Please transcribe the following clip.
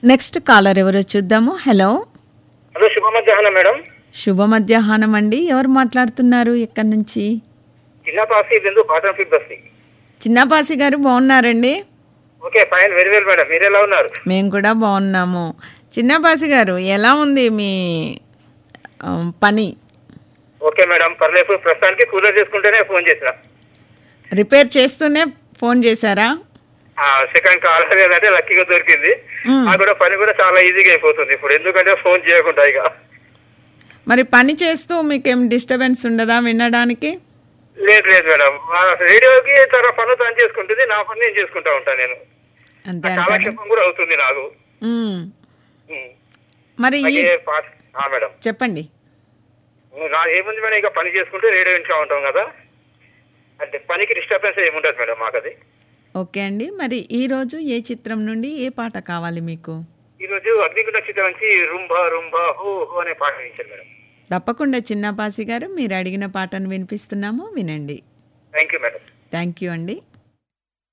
Next caller ఎవరో చూద్దాము hello hello శుభ మధ్యాహ్నం మేడం శుభ మధ్యాహ్నం అండి ఎవరు మాట్లాడుతున్నారు ఎక్కడి నుంచి చిన్న పాసి బిందు బాటం ఫిట్ బస్సి చిన్నపాసి గారు బాగున్నారండి okay fine very well madam మీరు ఎలా ఉన్నారు మేము కూడా బాగున్నాము చిన్నపాసి గారు ఎలా ఉంది మీ ఆ, పని ఓకే మేడం పర్లేదు ప్రస్తుతానికి కూలర్ చేసుకుంటేనే ఫోన్ చేసిన రిపేర్ చేస్తూనే ఫోన్ చేశారా సెకండ్ కాల్ అంటే లక్కీగా దొరికింది మ్మ్. ఆ కూడా పని కూడా చాలా ఈజీగా అయిపోతుంది ఇప్పుడు ఎందుకంటే ఫోన్ చేయకుండా ఇక మరి పని చేస్తూ మీకేం డిస్టర్బెన్స్ ఉండదా వినడానికి లేదు లేదు మేడం ఆ రేడియోకి తన పనులు తను చేసుకుంటుంది నా పని నేను చేసుకుంటా ఉంటాను నేను అంతే అంటారా కాలక్షేపం కూడా అవుతుంది నాకు ఉమ్. మ్మ్. మరి ఈ అలాగే పాస్ ఆ, మేడం చెప్పండి నా ఏముంది మేడం ఇక పని చేసుకుంటూ రేడియో ఇంట్లో ఉంటాం కదా అంటే పనికి డిస్టర్బెన్స్ ఏముండదు మేడం మాకు అది ఓకే అండి మరి ఈరోజు ఏ చిత్రం నుండి ఏ పాట కావాలి మీకు ఈ రోజు అగ్నిగుండ చిత్రం నుంచి రుంబా రుంబా హో హో అనే పాట ఇచ్చారు మేడం తప్పకుండా చిన్నపాసి గారు మీరు అడిగిన పాటను వినిపిస్తున్నాము వినండి thank you madam thank you అండి